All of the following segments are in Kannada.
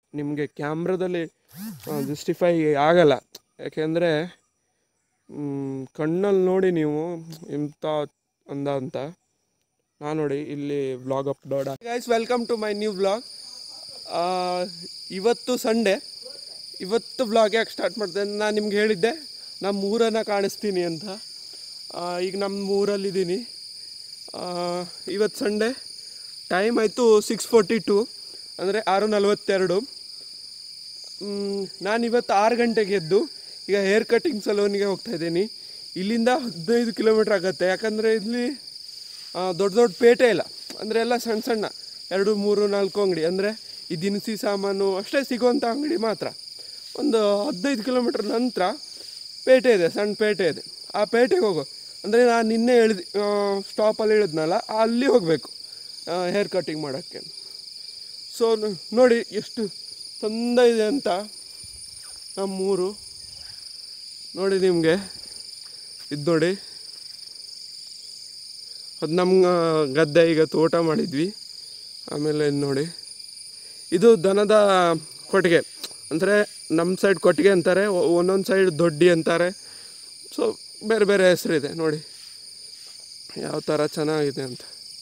ನಿಮಗೆ ಕ್ಯಾಮ್ರಾದಲ್ಲಿ ಜಸ್ಟಿಫೈ ಆಗಲ್ಲ ಯಾಕೆಂದರೆ ಕಣ್ಣಲ್ಲಿ ನೋಡಿ ನೀವು ಇಂಥ ಅಂದ ಅಂತ ನಾನು ನೋಡಿ ಇಲ್ಲಿ vlog upload guys welcome to my new vlog ಇವತ್ತು ಸಂಡೇ ಇವತ್ತು ವ್ಲಾಗ್ ಯಾಕೆ ಸ್ಟಾರ್ಟ್ ಮಾಡ್ತೇನೆ ನಾನು ನಿಮ್ಗೆ ಹೇಳಿದ್ದೆ ನಮ್ಮ ಊರನ್ನು ಕಾಣಿಸ್ತೀನಿ ಅಂತ ಆ, ಈಗ ನಮ್ಮ ಊರಲ್ಲಿದ್ದೀನಿ ಇವತ್ತು ಸಂಡೇ ಟೈಮ್ ಆಯಿತು ಸಿಕ್ಸ್ ಫೋರ್ಟಿ ಟು ಅಂದರೆ ಆರು ನಲವತ್ತೆರಡು ನಾನು ಇವತ್ತು ಆರು ಗಂಟೆಗೆ ಎದ್ದು ಈಗ ಹೇರ್ ಕಟಿಂಗ್ ಸಲೂನ್ಗೆ ಹೋಗ್ತಾ ಇದ್ದೀನಿ ಇಲ್ಲಿಂದ ಹದಿನೈದು ಕಿಲೋಮೀಟ್ರ್ ಆಗುತ್ತೆ ಯಾಕಂದರೆ ಇಲ್ಲಿ ಆ, ದೊಡ್ಡ ದೊಡ್ಡ ಪೇಟೆ ಇಲ್ಲ ಅಂದರೆ ಎಲ್ಲ ಸಣ್ಣ ಸಣ್ಣ ಎರಡು ಮೂರು ನಾಲ್ಕು ಅಂಗಡಿ ಅಂದರೆ ಈ ದಿನಸಿ ಸಾಮಾನು ಅಷ್ಟೇ ಸಿಗುವಂಥ ಅಂಗಡಿ ಮಾತ್ರ ಒಂದು ಹದಿನೈದು ಕಿಲೋಮೀಟ್ರ್ ನಂತರ ಪೇಟೆ ಇದೆ ಸಣ್ಣ ಪೇಟೆ ಇದೆ ಆ ಪೇಟೆಗೆ ಹೋಗೋ ಅಂದರೆ ನಾನು ನಿನ್ನೆ ಹೇಳಿದ್ ಸ್ಟಾಪಲ್ಲಿ ಹೇಳಿದ್ನಲ್ಲ ಅಲ್ಲಿ ಹೋಗಬೇಕು ಹೇರ್ ಕಟಿಂಗ್ ಮಾಡೋಕ್ಕೆ ಸೊ ನೋಡಿ ಎಷ್ಟು ಚಂದ ಇದೆ ಅಂತ ನಮ್ಮೂರು ನೋಡಿ ನಿಮಗೆ ಇದು ನೋಡಿ ಅದು ನಮ್ಮ ಗದ್ದೆ ಈಗ ತೋಟ ಮಾಡಿದ್ವಿ ಆಮೇಲೆ ಇದ್ ನೋಡಿ ಇದು ದನದ ಕೊಟ್ಟಿಗೆ ಅಂದರೆ ನಮ್ಮ ಸೈಡ್ ಕೊಟ್ಟಿಗೆ ಅಂತಾರೆ ಒಂದೊಂದು ಸೈಡ್ ದೊಡ್ಡಿ ಅಂತಾರೆ ಸೊ ಬೇರೆ ಬೇರೆ ಹೆಸರಿದೆ ನೋಡಿ ಯಾವ ಥರ ಚೆನ್ನಾಗಿದೆ ಅಂತ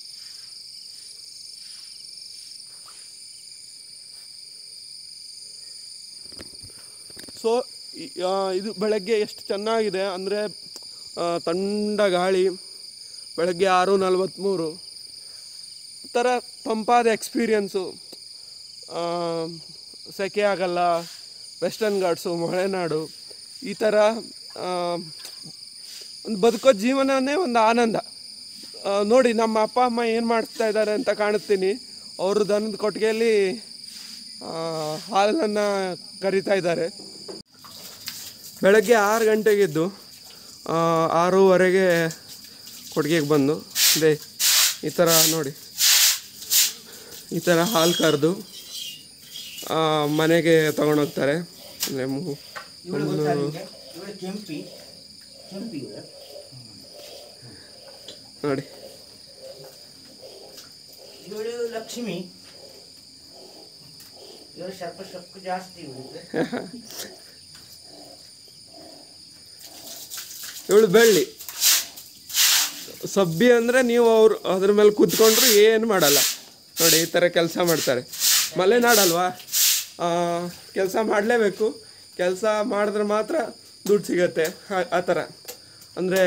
ಸೊ ಇದು ಬೆಳಗ್ಗೆ ಎಷ್ಟು ಚೆನ್ನಾಗಿದೆ ಅಂದರೆ ತಂಡ ಗಾಳಿ ಬೆಳಗ್ಗೆ ಆರು ನಲ್ವತ್ತ್ಮೂರು ಥರ ತಂಪಾದ ಎಕ್ಸ್ಪೀರಿಯನ್ಸು ಸೆಕೆ ಆಗಲ್ಲ ವೆಸ್ಟರ್ನ್ ಘಾಟ್ಸು ಮಲೆನಾಡು ಈ ಥರ ಆ, ಒಂದು ಬದುಕೋ ಜೀವನನೇ ಒಂದು ಆನಂದ ಆ, ನೋಡಿ ನಮ್ಮ ಅಪ್ಪ ಅಮ್ಮ ಏನು ಮಾಡ್ತಾ ಇದ್ದಾರೆ ಅಂತ ಕಾಣುತ್ತೀನಿ ಅವರು ದನದ ಕೊಟ್ಟಿಗೆಯಲ್ಲಿ ಹಾಲನ್ನು ಕರಿತಾ ಇದ್ದಾರೆ ಬೆಳಗ್ಗೆ ಆರು ಗಂಟೆಗೆದ್ದು ಆ, ಆರೂವರೆಗೆ ಕೊಟ್ಟಿಗೆಗೆ ಬಂದು ಅದೇ ಈ ಥರ ನೋಡಿ ಈ ಥರ ಹಾಲು ಕರೆದು ಮನೆಗೆ ತಗೊಂಡೋಗ್ತಾರೆ ಅಂದರೆ ಮು- ಇವಳು ಗೊತ್ತಾ ನಿಮ್ಗೆ ಇವಳು ಕೆಂಪಿ ಕೆಂಪಿ ಇವಳು ನೋಡಿ ಇವಳು ಲಕ್ಷ್ಮಿ ಇವಳು ಸ್ವಲ್ಪ ಸ್ವಲ್ಪ ಜಾಸ್ತಿ ಇವಳಿಗೆ ಇವಳು ಬೆಳ್ಳಿ ಸಬ್ಬಿ ಅಂದರೆ ನೀವು ಅವ್ರು ಅದ್ರ ಮೇಲೆ ಕೂತ್ಕೊಂಡ್ರು ಏನು ಮಾಡಲ್ಲ ನೋಡಿ ಈ ಥರ ಕೆಲಸ ಮಾಡ್ತಾರೆ ಮಲೆನಾಡಲ್ವಾ ಕೆಲಸ ಮಾಡಲೇಬೇಕು ಕೆಲಸ ಮಾಡಿದ್ರೆ ಮಾತ್ರ ದುಡ್ಡು ಸಿಗತ್ತೆ ಆ- ಆ ಥರ ಅಂದರೆ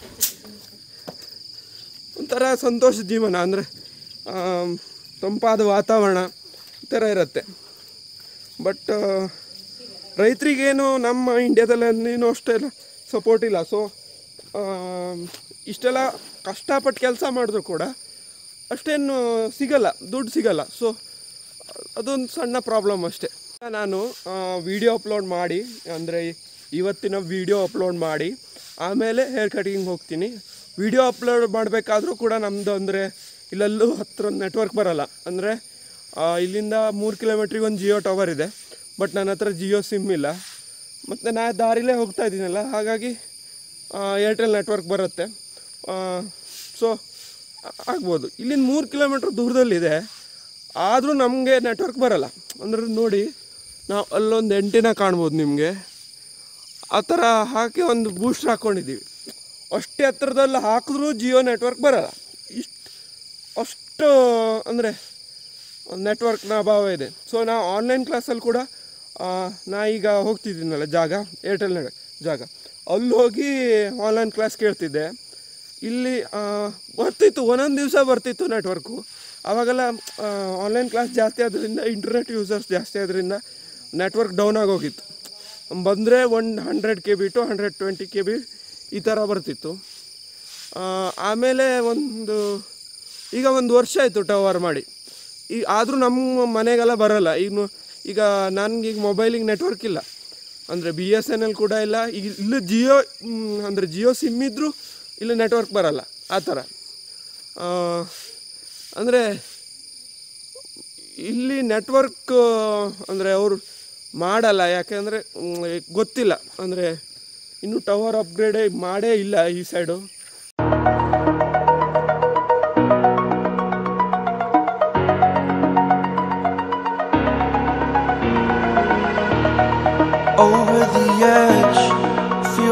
ಒಂಥರ ಸಂತೋಷ ಜೀವನ ಅಂದರೆ ತಂಪಾದ ವಾತಾವರಣ ಈ ಥರ ಇರುತ್ತೆ ಬಟ್ ರೈತರಿಗೇನು ನಮ್ಮ ಇಂಡ್ಯಾದಲ್ಲಿ ಏನು ಅಷ್ಟೆಲ್ಲ ಸಪೋರ್ಟ್ ಇಲ್ಲ ಸೊ ಇಷ್ಟೆಲ್ಲ ಕಷ್ಟಪಟ್ಟು ಕೆಲಸ ಮಾಡಿದ್ರು ಕೂಡ ಅಷ್ಟೇನು ಸಿಗಲ್ಲ ದುಡ್ಡು ಸಿಗಲ್ಲ ಸೊ ಅದೊಂದು ಸಣ್ಣ ಪ್ರಾಬ್ಲಮ್ ಅಷ್ಟೇ ನಾನು ವಿಡಿಯೋ ಅಪ್ಲೋಡ್ ಮಾಡಿ ಅಂದರೆ ಇವತ್ತಿನ ವಿಡಿಯೋ ಅಪ್ಲೋಡ್ ಮಾಡಿ ಆಮೇಲೆ ಹೇರ್ ಕಟಿಂಗ್ ಹೋಗ್ತೀನಿ ವಿಡಿಯೋ ಅಪ್ಲೋಡ್ ಮಾಡಬೇಕಾದ್ರೂ ಕೂಡ ನಮ್ಮದು ಅಂದರೆ ಇಲ್ಲೆಲ್ಲೂ ಹತ್ರ ನೆಟ್ವರ್ಕ್ ಬರಲ್ಲ ಅಂದರೆ ಇಲ್ಲಿಂದ ಮೂರು ಕಿಲೋಮೀಟ್ರಿಗೆ ಒಂದು ಜಿಯೋ ಟವರ್ ಇದೆ ಬಟ್ ನನ್ನ ಹತ್ರ ಜಿಯೋ ಸಿಮ್ ಇಲ್ಲ ಮತ್ತು ನಾ ದಾರಿಲೇ ಹೋಗ್ತಾ ಇದ್ದೀನಲ್ಲ ಹಾಗಾಗಿ ಏರ್ಟೆಲ್ ನೆಟ್ವರ್ಕ್ ಬರುತ್ತೆ ಸೊ ಆಗ್ಬೋದು ಇಲ್ಲಿಂದ ಮೂರು ಕಿಲೋಮೀಟ್ರ್ ದೂರದಲ್ಲಿದೆ ಆದರೂ ನಮಗೆ ನೆಟ್ವರ್ಕ್ ಬರಲ್ಲ ಅಂದ್ರೆ ನೋಡಿ ನಾವು ಅಲ್ಲೊಂದು ಎಂಟಿನ ಕಾಣ್ಬೋದು ನಿಮಗೆ ಆ ಥರ ಹಾಕಿ ಒಂದು ಬೂಸ್ಟರ್ ಹಾಕ್ಕೊಂಡಿದ್ದೀವಿ ಅಷ್ಟೇ ಹತ್ರದಲ್ಲಿ ಹಾಕಿದ್ರೂ ಜಿಯೋ ನೆಟ್ವರ್ಕ್ ಬರಲ್ಲ ಇಷ್ಟು ಅಷ್ಟು ಅಂದರೆ ನೆಟ್ವರ್ಕ್ನ ಅಭಾವ ಇದೆ ಸೊ ನಾವು ಆನ್ಲೈನ್ ಕ್ಲಾಸಲ್ಲಿ ಕೂಡ ಆ, ನಾ ಈಗ ಹೋಗ್ತಿದ್ದೀನಲ್ಲ ಜಾಗ ಏರ್ಟೆಲ್ ನೆಟ್ ಜಾಗ ಅಲ್ಲಿ ಹೋಗಿ ಆನ್ಲೈನ್ ಕ್ಲಾಸ್ ಕೇಳ್ತಿದ್ದೆ ಇಲ್ಲಿ ಆ, ಬರ್ತಿತ್ತು ಒಂದೊಂದು ದಿವಸ ಬರ್ತಿತ್ತು ನೆಟ್ವರ್ಕು ಆವಾಗೆಲ್ಲ ಆನ್ಲೈನ್ ಕ್ಲಾಸ್ ಜಾಸ್ತಿ ಆದ್ರಿಂದ ಇಂಟರ್ನೆಟ್ ಯೂಸರ್ಸ್ ಜಾಸ್ತಿ ಆದ್ರಿಂದ ನೆಟ್ವರ್ಕ್ ಡೌನ್ ಆಗೋಗಿತ್ತು ಬಂದರೆ one hundred K B two hundred twenty K B ಈ ಥರ ಬರ್ತಿತ್ತು ಆ, ಆಮೇಲೆ ಒಂದು ಈಗ ಒಂದು ವರ್ಷ ಆಯಿತು ಟವರ್ ಮಾಡಿ ಈಗ ಆದರೂ ನಮ್ಮ ಮನೆಗೆಲ್ಲ ಬರಲ್ಲ ಈಗ ನೋ- ಈಗ ನನಗೀಗ ಮೊಬೈಲಿಗೆ ನೆಟ್ವರ್ಕ್ ಇಲ್ಲ ಅಂದರೆ ಬಿ ಎಸ್ ಎನ್ ಎಲ್ ಕೂಡ ಇಲ್ಲ ಈಗ ಇಲ್ಲಿ ಜಿಯೋ ಅಂದರೆ ಜಿಯೋ ಸಿಮ್ ಇದ್ದರೂ ಇಲ್ಲಿ ನೆಟ್ವರ್ಕ್ ಬರಲ್ಲ ಆ ಥರ ಅಂದರೆ ಇಲ್ಲಿ ನೆಟ್ವರ್ಕ್ ಅಂದರೆ ಅವರು ಮಾಡಲ್ಲ ಯಾಕೆಂದರೆ ಗೊತ್ತಿಲ್ಲ ಅಂದರೆ ಇನ್ನೂ ಟವರ್ ಅಪ್ಗ್ರೇಡೇ ಮಾಡೇ ಇಲ್ಲ ಈ side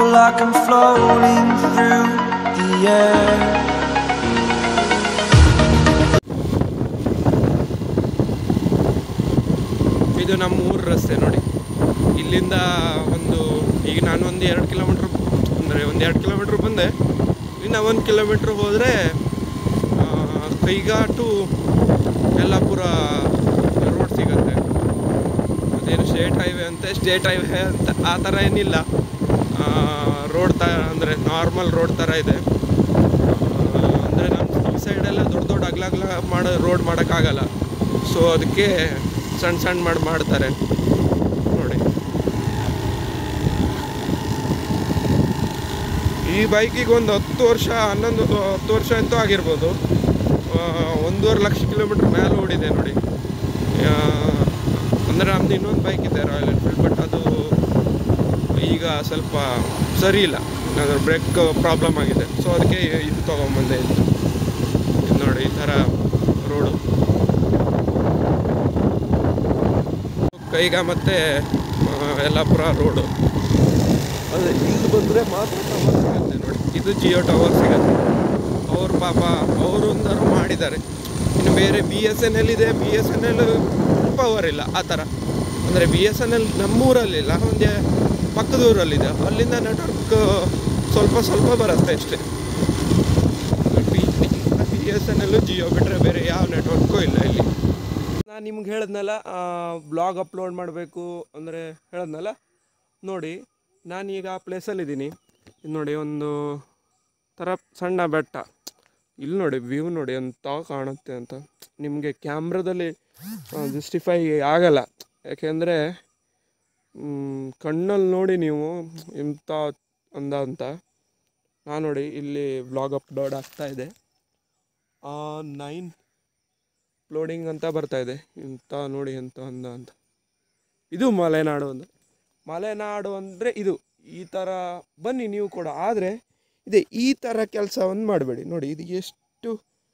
like I'm floating through the air. ಇದು ನಮ್ಮ ಊರ ರಸ್ತೆ ನೋಡಿ ಇಲ್ಲಿಂದ ಒಂದು ಈಗ ನಾನು ಒಂದು ಎರಡು ಕಿಲೋಮೀಟ್ರ್ ಅಂದರೆ ಒಂದು ಎರಡು ಕಿಲೋಮೀಟ್ರ್ ಬಂದೆ ಇನ್ನು ಒಂದು ಕಿಲೋಮೀಟ್ರ್ ಹೋದರೆ ಕೈಗಾ ಟು ಯಲ್ಲಾಪುರ ರೋಡ್ ಸಿಗುತ್ತೆ ಅದೇನು ಸ್ಟೇಟ್ ಹೈವೇ ಅಂತೆ ಸ್ಟೇಟ್ ಹೈವೇ ಅಂತ ಆ ಥರ ಏನಿಲ್ಲ ರೋಡ್ ತ ಅಂದರೆ ನಾರ್ಮಲ್ ರೋಡ್ ಥರ ಇದೆ ಅಂದರೆ ನಮ್ಮ ಈ ಸೈಡೆಲ್ಲ ದೊಡ್ಡ ದೊಡ್ಡ ಅಗ್ಲ ಅಗ್ಲ ಮಾಡೋ ರೋಡ್ ಮಾಡೋಕ್ಕಾಗಲ್ಲ ಸೊ ಅದಕ್ಕೆ ಸಣ್ಣ ಸಣ್ಣ ಮಾಡಿ ಮಾಡ್ತಾರೆ ನೋಡಿ ಈ ಬೈಕಿಗೆ ಒಂದು ಹತ್ತು ವರ್ಷ ಹನ್ನೊಂದು ಹತ್ತು ವರ್ಷ ಅಂತೂ ಆಗಿರ್ಬೋದು ಆ, ಒಂದೂವರೆ ಲಕ್ಷ ಕಿಲೋಮೀಟ್ರ್ ಮೇಲೆ ಓಡಿದೆ ನೋಡಿ ಆ, ಅಂದರೆ ನಮ್ದು ಇನ್ನೊಂದು ಬೈಕ್ ಇದೆ ರಾಯಲ್ ಎನ್ಫೀಲ್ಡ್ ಬಟ್ ಅದು ಈಗ ಸ್ವಲ್ಪ ಸರಿ ಇಲ್ಲ ಅದ್ರ ಬ್ರೇಕ್ ಪ್ರಾಬ್ಲಮ್ ಆಗಿದೆ ಸೊ ಅದಕ್ಕೆ ಇದು ತೊಗೊಂಬಂದೆ ಇದು ಇದು ನೋಡಿ ಈ ಥರ ರೋಡು ಕೈಗ ಮತ್ತು ಯಲ್ಲಾಪುರ ರೋಡು ಅದೇ ಇಲ್ಲಿ ಬಂದರೆ ಮಾತ್ರ ಟವರ್ ಸಿಗುತ್ತೆ ನೋಡಿ ಇದು ಜಿಯೋ ಟವರ್ ಸಿಗುತ್ತೆ ಅವ್ರು ಪಾಪ ಅವರು ಒಂದಾರು ಮಾಡಿದ್ದಾರೆ ಇನ್ನು ಬೇರೆ ಬಿ ಎಸ್ ಎನ್ ಎಲ್ ಇದೆ B S N L power ಇಲ್ಲ ಆ ಥರ ಅಂದರೆ ಬಿ ಎಸ್ ಎನ್ ಎಲ್ ನಮ್ಮೂರಲ್ಲಿಲ್ಲ ಒಂದು ಪಕ್ಕದ ಊರಲ್ಲಿದೆ ಅಲ್ಲಿಂದ ನೆಟ್ವರ್ಕ್ ಸ್ವಲ್ಪ ಸ್ವಲ್ಪ ಬರುತ್ತೆ ಅಷ್ಟೇ ಬಿ ಬಿ ಎಸ್ ಎನ್ ಎಲ್ಲು ಜಿಯೋ ಬಿಟ್ಟರೆ ಬೇರೆ ಯಾವ ನೆಟ್ವರ್ಕು ಇಲ್ಲ ಇಲ್ಲಿ ನಾನು ನಿಮ್ಗೆ ಹೇಳಿದ್ನಲ್ಲ ಬ್ಲಾಗ್ ಅಪ್ಲೋಡ್ ಮಾಡಬೇಕು ಅಂದರೆ ಹೇಳಿದ್ನಲ್ಲ ನೋಡಿ ನಾನೀಗ ಆ ಪ್ಲೇಸಲ್ಲಿದ್ದೀನಿ ಇದು ನೋಡಿ ಒಂದು ಥರ ಸಣ್ಣ ಬೆಟ್ಟ ಇಲ್ಲಿ ನೋಡಿ ವ್ಯೂ ನೋಡಿ ಎಂತ ಕಾಣುತ್ತೆ ಅಂತ ನಿಮಗೆ ಕ್ಯಾಮ್ರಾದಲ್ಲಿ ಜಸ್ಟಿಫೈ ಆಗಲ್ಲ ಯಾಕೆಂದರೆ ಕಣ್ಣಲ್ಲಿ ನೋಡಿ ನೀವು ಎಂಥ ಅಂದ ಅಂತ ನಾನು ನೋಡಿ ಇಲ್ಲಿ ವ್ಲಾಗ್ ಅಪ್ಲೋಡ್ ಆಗ್ತಾ ಇದೆ ನೈನ್ ಅಪ್ಲೋಡಿಂಗ್ ಅಂತ ಬರ್ತಾ ಇದೆ ಇಂಥ ನೋಡಿ ಎಂತ ಅಂದ ಅಂತ ಇದು ಮಲೆನಾಡು ಒಂದು ಮಲೆನಾಡು ಅಂದರೆ ಇದು ಈ ಥರ ಬನ್ನಿ ನೀವು ಕೂಡ ಆದರೆ ಇದೆ ಈ ಥರ ಕೆಲಸವನ್ನು ಮಾಡಬೇಡಿ ನೋಡಿ ಇದು ಎಷ್ಟು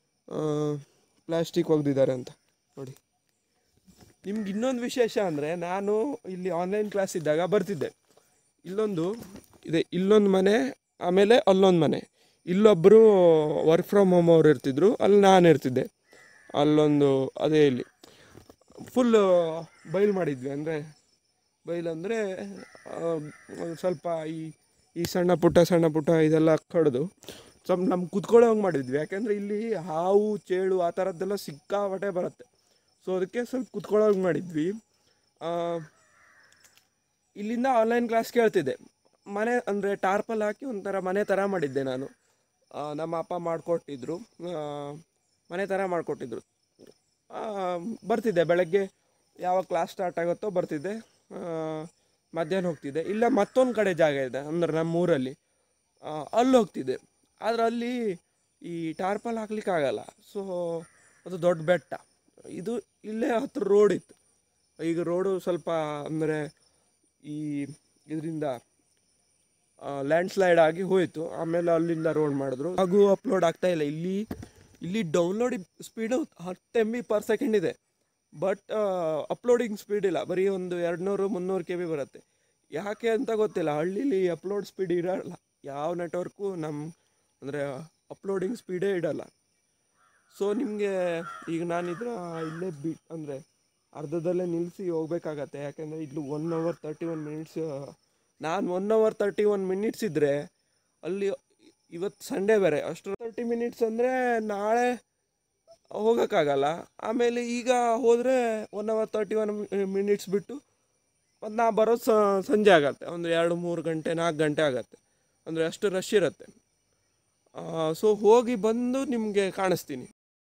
ಪ್ಲಾಸ್ಟಿಕ್ ಒಗೆದಿದ್ದಾರೆ ಅಂತ ನೋಡಿ ನಿಮ್ಗೆ ಇನ್ನೊಂದು ವಿಶೇಷ ಅಂದರೆ ನಾನು ಇಲ್ಲಿ ಆನ್ಲೈನ್ ಕ್ಲಾಸ್ ಇದ್ದಾಗ ಬರ್ತಿದ್ದೆ ಇಲ್ಲೊಂದು ಇದೆ ಇಲ್ಲೊಂದು ಮನೆ ಆಮೇಲೆ ಅಲ್ಲೊಂದು ಮನೆ ಇಲ್ಲೊಬ್ಬರು ವರ್ಕ್ ಫ್ರಮ್ ಹೋಮ್ ಅವ್ರು ಇರ್ತಿದ್ರು ಅಲ್ಲಿ ನಾನು ಇರ್ತಿದ್ದೆ ಅಲ್ಲೊಂದು ಅದೇ ಇಲ್ಲಿ ಫುಲ್ ಬೈಲ್ ಮಾಡಿದ್ವಿ ಅಂದರೆ ಬೈಲ್ ಅಂದರೆ ಸ್ವಲ್ಪ ಈ ಈ ಸಣ್ಣ ಪುಟ್ಟ ಸಣ್ಣ ಪುಟ್ಟ ಇದೆಲ್ಲ ಕಡ್ದು ಸ್ವಲ್ಪ ನಮ್ಗೆ ಕುತ್ಕೊಳ್ಳೋ ಹಂಗೆ ಮಾಡಿದ್ವಿ ಯಾಕೆಂದರೆ ಇಲ್ಲಿ ಹಾವು ಚೇಳು ಆ ಥರದ್ದೆಲ್ಲ ಸಿಕ್ಕಾಪಟ್ಟೆ ಬರುತ್ತೆ ಸೊ ಅದಕ್ಕೆ ಸ್ವಲ್ಪ ಕುತ್ಕೊಳ್ಳೋ ಹಂಗೆ ಮಾಡಿದ್ವಿ ಆ, ಇಲ್ಲಿಂದ ಆನ್ಲೈನ್ ಕ್ಲಾಸ್ ಕೇಳ್ತಿದ್ದೆ ಮನೆ ಅಂದರೆ ಟಾರ್ಪಲ್ ಹಾಕಿ ಒಂಥರ ಮನೆ ಥರ ಮಾಡಿದ್ದೆ ನಾನು ಆ, ನಮ್ಮ ಅಪ್ಪ ಮಾಡಿಕೊಟ್ಟಿದ್ರು ಮನೆ ಥರ ಮಾಡಿಕೊಟ್ಟಿದ್ರು ಬರ್ತಿದ್ದೆ ಬೆಳಗ್ಗೆ ಯಾವಾಗ ಕ್ಲಾಸ್ ಸ್ಟಾರ್ಟ್ ಆಗುತ್ತೋ ಬರ್ತಿದ್ದೆ ಆ, ಮಧ್ಯಾಹ್ನ ಹೋಗ್ತಿದ್ದೆ ಇಲ್ಲ ಮತ್ತೊಂದು ಕಡೆ ಜಾಗ ಇದೆ ಅಂದ್ರೆ ನಮ್ಮ ಊರಲ್ಲಿ ಆ, ಅಲ್ಲಿ ಹೋಗ್ತಿದ್ದೆ ಆದರೆ ಅಲ್ಲಿ ಈ ಟಾರ್ಪಲ್ ಹಾಕ್ಲಿಕ್ಕಾಗಲ್ಲ ಸೊ ಅದು ದೊಡ್ಡ ಬೆಟ್ಟ ಇದು ಇಲ್ಲೇ ಹತ್ರ ರೋಡ್ ಇತ್ತು ಈಗ ರೋಡು ಸ್ವಲ್ಪ ಅಂದರೆ ಈ ಇದರಿಂದ ಲ್ಯಾಂಡ್ ಸ್ಲೈಡ್ ಆಗಿ ಹೋಯಿತು ಆಮೇಲೆ ಅಲ್ಲಿಂದ ರೋಡ್ ಮಾಡಿದ್ರು ಹಾಗೂ ಅಪ್ಲೋಡ್ ಆಗ್ತಾ ಇಲ್ಲ ಇಲ್ಲಿ ಇಲ್ಲಿ ಡೌನ್ಲೋಡ್ ಸ್ಪೀಡು ಹತ್ತು ಎಮ್ ಬಿ ಪರ್ ಸೆಕೆಂಡ್ ಇದೆ ಬಟ್ ಅಪ್ಲೋಡಿಂಗ್ ಸ್ಪೀಡ್ ಇಲ್ಲ ಬರೀ ಒಂದು ಎರಡು ನೂರು ಮುನ್ನೂರು ಕೆ ಬಿ ಬರುತ್ತೆ ಯಾಕೆ ಅಂತ ಗೊತ್ತಿಲ್ಲ ಹಳ್ಳಿಲಿ ಅಪ್ಲೋಡ್ ಸ್ಪೀಡ್ ಇರಲ್ಲ ಯಾವ ನೆಟ್ವರ್ಕು ನಮ್ಮ ಅಂದರೆ ಅಪ್ಲೋಡಿಂಗ್ ಸ್ಪೀಡೇ ಇಡಲ್ಲ ಸೊ ನಿಮಗೆ ಈಗ ನಾನಿದ್ರ ಇಲ್ಲೇ ಬಿ ಅಂದರೆ ಅರ್ಧದಲ್ಲೇ ನಿಲ್ಲಿಸಿ ಹೋಗ್ಬೇಕಾಗತ್ತೆ ಯಾಕೆಂದರೆ ಇಲ್ಲಿ one hour thirty one minutes ನಾನು one hour thirty one minutes ಇದ್ದರೆ ಅಲ್ಲಿ ಇವತ್ತು ಸಂಡೇ ಬೇರೆ ಅಷ್ಟು ತರ್ಟಿ ಮಿನಿಟ್ಸ್ ಅಂದರೆ ನಾಳೆ ಹೋಗೋಕ್ಕಾಗಲ್ಲ ಆಮೇಲೆ ಈಗ ಹೋದರೆ one hour thirty one minutes ಬಿಟ್ಟು ಮತ್ತು ನಾ ಬರೋದು ಸಂಜೆ ಆಗತ್ತೆ ಒಂದು ಎರಡು ಮೂರು ಗಂಟೆ ನಾಲ್ಕು ಗಂಟೆ ಆಗತ್ತೆ ಅಂದರೆ ಅಷ್ಟು ರಶ್ ಇರುತ್ತೆ ಸೊ ಹೋಗಿ ಬಂದು ನಿಮಗೆ ಕಾಣಿಸ್ತೀನಿ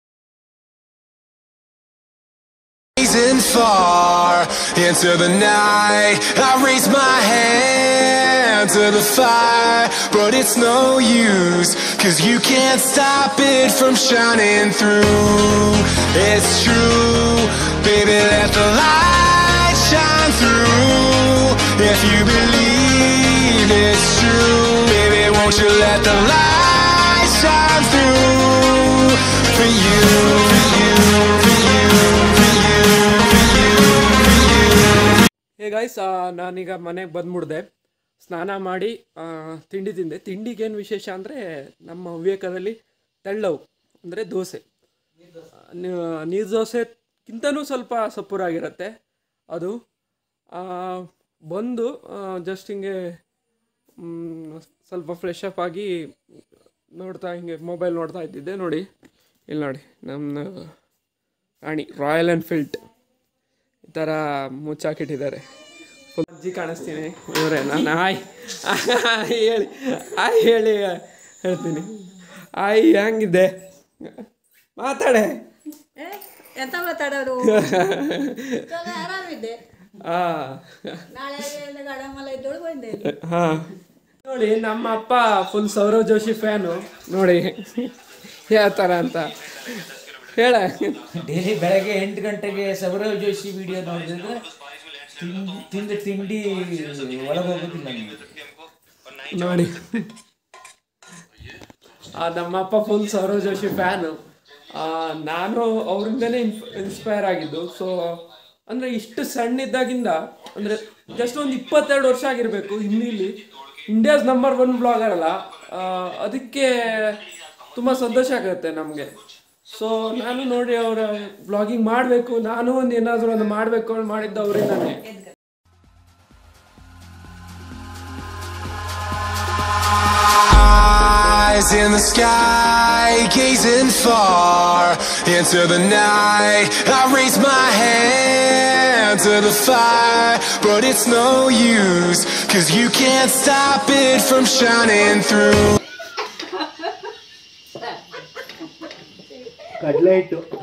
Blazing far into the night. I raise my hand to the fire, but it's no use, cause you can't stop it from shining through. It's true, baby, let the light shine through. If you believe it's true, baby, won't you let the light shine through for you, for you, for you, for you, for you, for you. ಹೇ ಗಾಯ್ಸ್ ನಾನೀಗ ಮನೆಗೆ ಬಂದ್ಬಿಡ್ದೆ ಸ್ನಾನ ಮಾಡಿ ಆ, ತಿಂಡಿ ತಿಂದೆ ತಿಂಡಿಗೇನು ವಿಶೇಷ ಅಂದರೆ ನಮ್ಮ ಹವ್ಯಕದಲ್ಲಿ ತೆಳ್ಳವು ಅಂದರೆ ದೋಸೆ ನಿ- ನೀರು ದೋಸೆಗಿಂತನೂ ಸ್ವಲ್ಪ ಸಪ್ಪುರಾಗಿರುತ್ತೆ ಅದು ಆ, ಬಂದು ಜಸ್ಟ್ ಹಿಂಗೆ ಮ್, ಸ್ವಲ್ಪ ಫ್ರೆಶ್ ಅಪ್ ಆಗಿ ನೋಡ್ತಾ ಹಿಂಗೆ ಮೊಬೈಲ್ ನೋಡ್ತಾ ಇದ್ದಿದ್ದೆ ನೋಡಿ ಇಲ್ಲಿ ನೋಡಿ ನಮ್ಮ ರಾಣಿ ರಾಯಲ್ ಎನ್ಫೀಲ್ಡ್ ಈ ಥರ ಮುಚ್ಚಾಕಿಟ್ಟಿದ್ದಾರೆ ಫುಲ್ ಅಜ್ಜಿ ಕಾಣಿಸ್ತೀನಿ ಇವರೇ ನಾನು ಆಯ್ ಹೇಳಿ ಆಯ್ ಹೇಳಿ ಹೇಳ್ತೀನಿ ಆಯ್ ಹೆಂಗಿದ್ದೆ ಮಾತಾಡೆ ಏ, ಎಂತ ಮಾತಾಡೋರು ಇವಾಗ ಆರಾಮಿದ್ದೆ ಆ ನಾಳೆ ಗಡಮಲ ಇದ್ದೊಳಗೆ ಬಂದೆ ಹಾ ನೋಡಿ ನಮ್ಮ ಅಪ್ಪ ಫುಲ್ ಸೌರವ್ ಜೋಶಿ ಫ್ಯಾನು ನೋಡಿ ಯಾವ ಥರ ಅಂತ ಹೇಳ ಡೈಲಿ ಬೆಳಗ್ಗೆ ಎಂಟು ಗಂಟೆಗೆ ಸೌರವ್ ಜೋಶಿ ವಿಡಿಯೋ ನೋಡಿದ್ರೆ ತಿಂಡಿ ತಿಂದ ತಿಂಡಿ ಒಳಗೆ ಹೋಗೋದಿಲ್ಲ ನಮಗೆ ನೋಡಿ ಆ, ನಮ್ಮಪ್ಪ ಫುಲ್ ಸೌರವ್ ಜೋಶಿ ಫ್ಯಾನು ನಾನು ಅವರಿಂದನೇ ಇನ್ಸ್ಪೈರ್ ಆಗಿದ್ದು ಸೊ ಅಂದರೆ ಇಷ್ಟು ಸಣ್ಣಿದ್ದಾಗಿಂದ ಅಂದರೆ ಜಸ್ಟ್ ಒಂದು ಇಪ್ಪತ್ತೆರಡು ವರ್ಷ ಆಗಿರಬೇಕು ಹಿಂದಿಲಿ ಇಂಡಿಯಾಸ್ ನಂಬರ್ ಒನ್ ಬ್ಲಾಗರ್ ಅಲ್ಲ ಆ, ಅದಕ್ಕೆ ತುಂಬ ಸಂತೋಷ ಆಗುತ್ತೆ ನಮಗೆ ಸೊ ನಾನು ನೋಡಿ ಅವರ ಬ್ಲಾಗಿಂಗ್ ಮಾಡಬೇಕು ನಾನು ಒಂದು ಏನಾದರೂ ಒಂದು ಮಾಡಬೇಕು ಅಂತ ಮಾಡಿದ್ದು ಅವರಿಂದಾನೆ Eyes in the sky, gazing far into the night. I raise my hand to the fire, but it's no use, cause you can't stop it from shining through. ಕಡಲೆ ಹಿಟ್ಟು